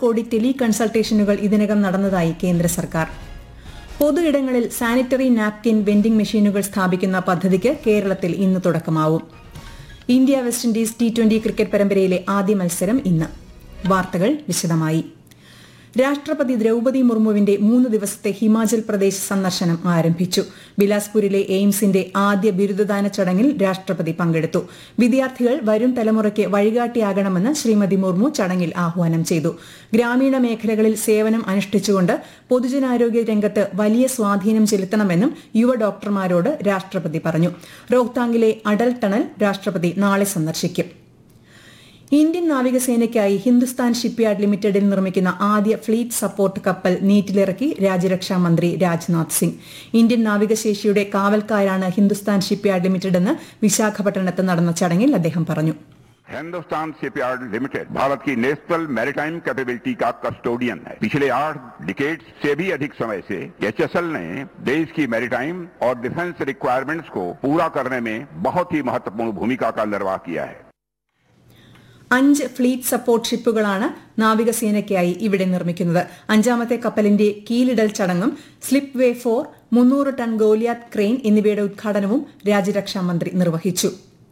കോടി ടെലി കൺസൾട്ടേഷനുകൾ ഇതിനകം നടന്നതായി കേന്ദ്ര സർക്കാർ പൊതു ഇടങ്ങളിൽ സാനിറ്ററി നാപ്കിൻ വെൻഡിംഗ് മെഷീനുകൾ സ്ഥാപിക്കുന്ന പദ്ധതിക്ക് കേരളത്തിൽ ഇന്ന് തുടക്കമാവും India West Indies T twenty cricket പരമ്പരയിലെ ആദ്യ മത്സരം ഇന്ന് വാർത്തകൾ വിശദമായി രാഷ്ട്രപതി ദ്രൌപതി മുർമുവിന്റെ മൂന്ന് ദിവസത്തെ ഹിമാചൽ പ്രദേശ് സന്ദർശനം ആരംഭിച്ചു ബിലാസ്പൂരിലെ എയിംസിന്റെ ആദ്യ ബിരുദദാന ചടങ്ങിൽ രാഷ്ട്രപതി പങ്കെടുത്തു വിദ്യാർത്ഥികൾ വരും തലമുറയ്ക്ക് വഴികാട്ടിയാകണമെന്ന് ശ്രീമതി മുർമു ചടങ്ങിൽ ആഹ്വാനം ചെയ്തു ഗ്രാമീണ മേഖലകളിൽ സേവനം അനുഷ്ഠിച്ചുകൊണ്ട് പൊതുജനാരോഗ്യ രംഗത്ത് വലിയ സ്വാധീനം ചെലുത്തണമെന്നും യുവ ഡോക്ടർമാരോട് രാഷ്ട്രപതി പറഞ്ഞു റോഹ്താങ്ങിലെ അടൽ ടണൽ രാഷ്ട്രപതി നാളെ സന്ദർശിക്കും ഇന്ത്യൻ നാവികസേനയ്ക്കായി ഹിന്ദുസ്ഥാൻ ഷിപ്പ്യാർഡ് ലിമിറ്റഡിൽ നിർമ്മിക്കുന്ന ആദ്യ ഫ്ലീറ്റ് സപ്പോർട്ട് കപ്പൽ നീറ്റിലിറക്കി രാജ്യരക്ഷാ മന്ത്രി രാജ്നാഥ് സിംഗ് ഇന്ത്യൻ നാവികശേഷിയുടെ കാവൽക്കാരാണ് ഹിന്ദുസ്ഥാൻ ഷിപ്പ്യാർഡ് ലിമിറ്റഡ് എന്ന് വിശാഖപട്ടണത്ത് നടന്ന ചടങ്ങിൽ അദ്ദേഹം പറഞ്ഞു हिंदुस्तान शिपयार्ड लिमिटेड भारत की नेशनल मैरिटाइम कैपेबिलिटी का कस्टोडियन है पिछले आठ डिकेट्स से भी अधिक समय से एचएसएल ने देश की मैरिटाइम और डिफेंस रिक्वायरमेंट्स को पूरा करने में बहुत ही महत्वपूर्ण भूमिका का निर्वाह किया है അഞ്ച് ഫ്ലീറ്റ് സപ്പോർട്ട് ഷിപ്പുകളാണ് നാവികസേനയ്ക്കായി ഇവിടെ നിർമ്മിക്കുന്നത് അഞ്ചാമത്തെ കപ്പലിന്റെ കീലിടൽ ചടങ്ങും സ്ലിപ്പ് വേ ഫോർ മുന്നൂറ് ടൺ ഗോലിയാത്ത് ക്രെയിൻ എന്നിവയുടെ ഉദ്ഘാടനവും രാജ്യരക്ഷാ മന്ത്രി നിർവഹിച്ചു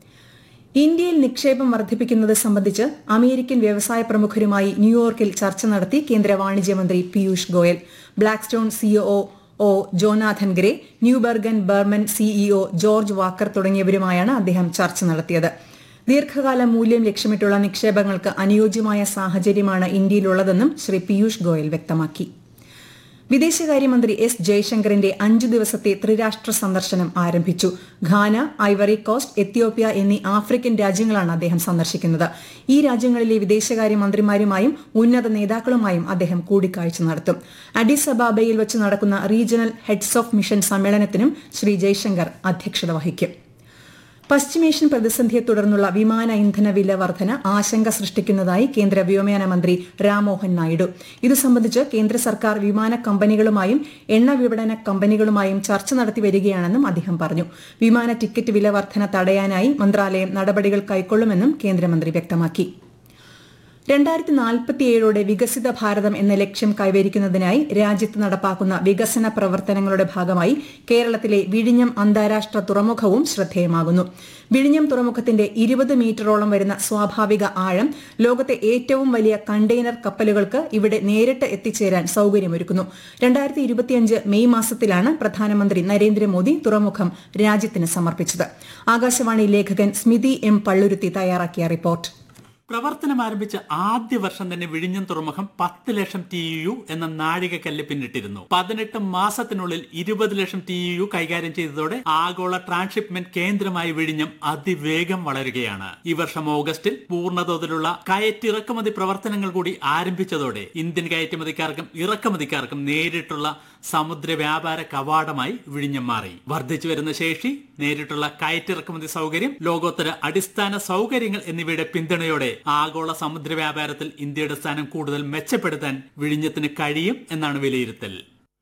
ഇന്ത്യയിൽ നിക്ഷേപം വർദ്ധിപ്പിക്കുന്നത് സംബന്ധിച്ച് അമേരിക്കൻ വ്യവസായ പ്രമുഖരുമായി ന്യൂയോർക്കിൽ ചർച്ച നടത്തി കേന്ദ്ര വാണിജ്യമന്ത്രി പീയൂഷ് ഗോയൽ ബ്ലാക്ക്സ്റ്റോൺ സിഒഒ ഒ Jonathan Gray Neuberger Berman CEO George Walker തുടങ്ങിയവരുമായാണ് അദ്ദേഹം ചർച്ച നടത്തിയത് ദീർഘകാല മൂല്യം ലക്ഷ്യമിട്ടുള്ള നിക്ഷേപങ്ങൾക്ക് അനുയോജ്യമായ സാഹചര്യമാണ് ഇന്ത്യയിലുള്ളതെന്നും ശ്രീ പീയൂഷ് ഗോയൽ വ്യക്തമാക്കി വിദേശകാര്യമന്ത്രി എസ് ജയശങ്കറിന്റെ അഞ്ചു ദിവസത്തെ ത്രിരാഷ്ട്ര സന്ദർശനം ആരംഭിച്ചു ഘാന ഐവറി കോസ്റ്റ് എത്യോപ്യ എന്നീ ആഫ്രിക്കൻ രാജ്യങ്ങളാണ് അദ്ദേഹം സന്ദർശിക്കുന്നത് ഈ രാജ്യങ്ങളിലെ വിദേശകാര്യമന്ത്രിമാരുമായും ഉന്നത നേതാക്കളുമായും അദ്ദേഹം കൂടിക്കാഴ്ച നടത്തും അഡിസ് അബാബയിൽ വെച്ച് നടക്കുന്ന റീജിയണൽ ഹെഡ്സ് ഓഫ് മിഷൻ സമ്മേളനത്തിനും ശ്രീ ജയശങ്കർ അധ്യക്ഷത വഹിക്കും പശ്ചിമേഷ്യൻ പ്രതിസന്ധിയെ തുടർന്നുള്ള വിമാന ഇന്ധന വില വർധന ആശങ്ക സൃഷ്ടിക്കുന്നതായി കേന്ദ്ര വ്യോമയാന മന്ത്രി രാംമോഹൻ നായിഡു ഇതു സംബന്ധിച്ച് കേന്ദ്ര സർക്കാർ വിമാന കമ്പനികളുമായും എണ്ണ വിപണന കമ്പനികളുമായും ചർച്ച നടത്തി വരികയാണെന്നും അദ്ദേഹം പറഞ്ഞു വിമാന ടിക്കറ്റ് വില വർധന തടയാനായി മന്ത്രാലയം നടപടികൾ കൈക്കൊള്ളുമെന്നും കേന്ദ്രമന്ത്രി വ്യക്തമാക്കി രണ്ടായിരത്തി നാൽപ്പത്തിയേഴോടെ വികസിത ഭാരതം എന്ന ലക്ഷ്യം കൈവരിക്കുന്നതിനായി രാജ്യത്ത് നടപ്പാക്കുന്ന വികസന പ്രവർത്തനങ്ങളുടെ ഭാഗമായി കേരളത്തിലെ വിഴിഞ്ഞം അന്താരാഷ്ട്ര തുറമുഖവും ശ്രദ്ധേയമാകുന്നു വിഴിഞ്ഞം തുറമുഖത്തിന്റെ ഇരുപത് മീറ്ററോളം വരുന്ന സ്വാഭാവിക ആഴം ലോകത്തെ ഏറ്റവും വലിയ കണ്ടെയ്നർ കപ്പലുകൾക്ക് ഇവിടെ നേരിട്ട് എത്തിച്ചേരാൻ സൌകര്യമൊരുക്കുന്നു രണ്ടായിരത്തി ഇരുപത്തിയഞ്ച് മെയ് മാസത്തിലാണ് പ്രധാനമന്ത്രി നരേന്ദ്രമോദി തുറമുഖം രാജ്യത്തിന് സമർപ്പിച്ചത് ആകാശവാണി ലേഖകൻ സ്മിതി എം പള്ളുരുത്തി തയ്യാറാക്കിയ റിപ്പോർട്ട് പ്രവർത്തനം ആരംഭിച്ച ആദ്യ വർഷം തന്നെ വിഴിഞ്ഞം തുറമുഖം പത്ത് ലക്ഷം ടി യു എന്ന നാഴികക്കല്ല് പിന്നിട്ടിരുന്നു പതിനെട്ട് മാസത്തിനുള്ളിൽ ഇരുപത് ലക്ഷം ടി യു കൈകാര്യം ചെയ്തതോടെ ആഗോള ട്രാൻസ്ഷിപ്മെന്റ് കേന്ദ്രമായി വിഴിഞ്ഞം അതിവേഗം വളരുകയാണ് ഈ വർഷം ഓഗസ്റ്റിൽ പൂർണ്ണതോതിലുള്ള കയറ്റിറക്കുമതി പ്രവർത്തനങ്ങൾ കൂടി ആരംഭിച്ചതോടെ ഇന്ത്യൻ കയറ്റുമതിക്കാർക്കും ഇറക്കുമതിക്കാർക്കും നേരിട്ടുള്ള സമുദ്ര വ്യാപാര കവാടമായി വിഴിഞ്ഞം മാറി വർദ്ധിച്ചു വരുന്ന ശേഷി നേരിട്ടുള്ള കയറ്റിറക്കുമതി സൗകര്യം ലോകോത്തര അടിസ്ഥാന സൗകര്യങ്ങൾ എന്നിവയുടെ പിന്തുണയോടെ ആഗോള സമുദ്ര വ്യാപാരത്തിൽ ഇന്ത്യയുടെ സ്ഥാനം കൂടുതൽ മെച്ചപ്പെടുത്താൻ വിഴിഞ്ഞത്തിന് കഴിയും എന്നാണ് വിലയിരുത്തൽ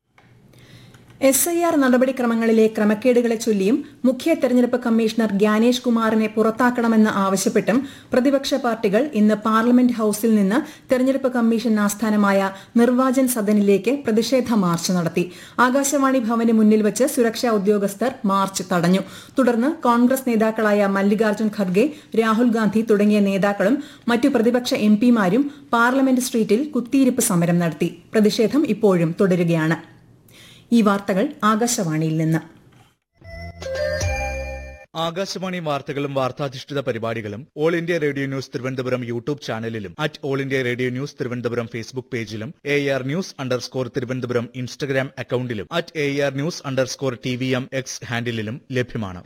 എസ് ഐ ആർ നടപടിക്രമങ്ങളിലെ ക്രമക്കേടുകളെ ചൊല്ലിയും മുഖ്യ തെരഞ്ഞെടുപ്പ് കമ്മീഷണർ ഗ്യാനേഷ് കുമാറിനെ പുറത്താക്കണമെന്ന് ആവശ്യപ്പെട്ടും പ്രതിപക്ഷ പാർട്ടികൾ ഇന്ന് പാർലമെന്റ് ഹൌസിൽ നിന്ന് തെരഞ്ഞെടുപ്പ് കമ്മീഷൻ ആസ്ഥാനമായ നിർവാചൻ സദനിലേക്ക് പ്രതിഷേധ മാർച്ച് നടത്തി ആകാശവാണി ഭവന് മുന്നിൽ വെച്ച് സുരക്ഷാ ഉദ്യോഗസ്ഥർ മാർച്ച് തടഞ്ഞു തുടർന്ന് കോൺഗ്രസ് നേതാക്കളായ മല്ലികാർജ്ജുൻ ഖർഗെ രാഹുൽ ഗാന്ധി തുടങ്ങിയ നേതാക്കളും മറ്റു പ്രതിപക്ഷ എം പിമാരും പാർലമെന്റ് സ്ട്രീറ്റിൽ കുത്തിയിരിപ്പ് സമരം നടത്തി പ്രതിഷേധം ഇപ്പോഴും തുടരുകയാണ് ഈ വാർത്തകൾ ആകാശവാണിയിൽ നിന്ന് ആകാശവാണി വാർത്തകളും വാർത്താധിഷ്ഠിത പരിപാടികളും All India Radio News Thiruvananthapuram YouTube ചാനലിലും at All India Radio News Thiruvananthapuram Facebook പേജിലും A R News underscore Thiruvananthapuram Instagram അക്കൌണ്ടിലും at A R News underscore T V M X ഹാൻഡിലും ലഭ്യമാണ്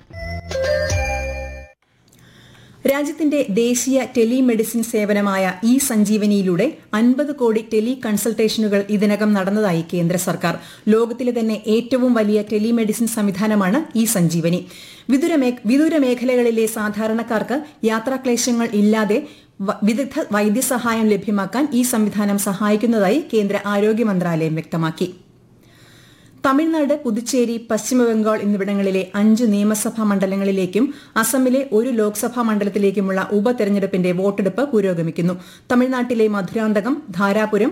രാജ്യത്തിന്റെ ദേശീയ ടെലിമെഡിസിൻ സേവനമായ ഇ സഞ്ജീവനിയിലൂടെ അൻപത് കോടി ടെലി കൺസൾട്ടേഷനുകൾ ഇതിനകം നടന്നതായി കേന്ദ്ര സർക്കാർ ലോകത്തിലെ തന്നെ ഏറ്റവും വലിയ ടെലിമെഡിസിൻ സംവിധാനമാണ് ഇ സഞ്ജീവനി വിദൂര മേ- വിദൂര മേഖലകളിലെ സാധാരണക്കാർക്ക് യാത്രാക്ലേശങ്ങൾ ഇല്ലാതെ വ- വിദഗ്ധ വൈദ്യസഹായം ലഭ്യമാക്കാൻ ഈ സംവിധാനം സഹായിക്കുന്നതായി കേന്ദ്ര ആരോഗ്യ മന്ത്രാലയം വ്യക്തമാക്കി തമിഴ്നാട് പുതുച്ചേരി പശ്ചിമബംഗാൾ എന്നിവിടങ്ങളിലെ അഞ്ച് നിയമസഭാ മണ്ഡലങ്ങളിലേക്കും അസമിലെ ഒരു ലോക്സഭാ മണ്ഡലത്തിലേക്കുമുള്ള ഉപതെരഞ്ഞെടുപ്പിന്റെ വോട്ടെടുപ്പ് പുരോഗമിക്കുന്നു തമിഴ്നാട്ടിലെ മധുരാന്തകം ധാരാപുരം